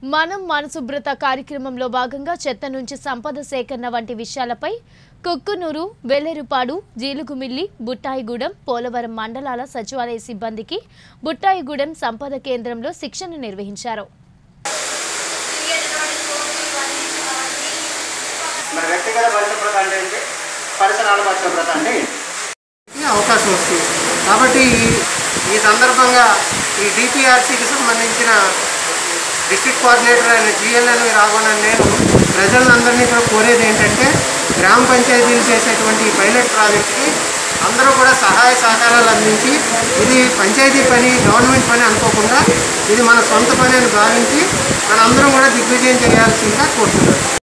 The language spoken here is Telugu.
మనం మనశుభ్రత కార్యక్రమంలో భాగంగా చెత్త నుంచి సంపద సేకరణ వంటి విషయాలపై కుక్కునూరు వెల్లేరుపాడు జీలుగుమిల్లి బుట్టాయిగూడెం పోలవరం మండలాల సచివాలయ సిబ్బందికి బుట్టాయిగూడెం సంపద కేంద్రంలో శిక్షణ నిర్వహించారు మరి వ్యక్తిగత పరిశుభ్రత అంటే ఏంటి పరిసరాల పరిశుభ్రత అంటే ఏంటి ఈ అవకాశం వస్తుంది కాబట్టి ఈ- ఈ సందర్భంగా ఈ డిపిఆర్సీకి సంబంధించిన డిస్ట్రిక్ట్ కోఆర్డినేటర్ అయిన జిఎల్ఎన్ రాఘవన్ నేను ప్రజలందరినీ కూడా కోరేది ఏంటంటే గ్రామ పంచాయతీలు చేసేటువంటి ఈ పైలట్ ప్రాజెక్ట్కి అందరూ కూడా సహాయ సహకారాలు అందించి ఇది పంచాయతీ పని గవర్నమెంట్ పని అనుకోకుండా ఇది మన సొంత పని అని భావించి మనందరం కూడా దిగ్విజయం చేయాల్సిందిగా కోరుతున్నాను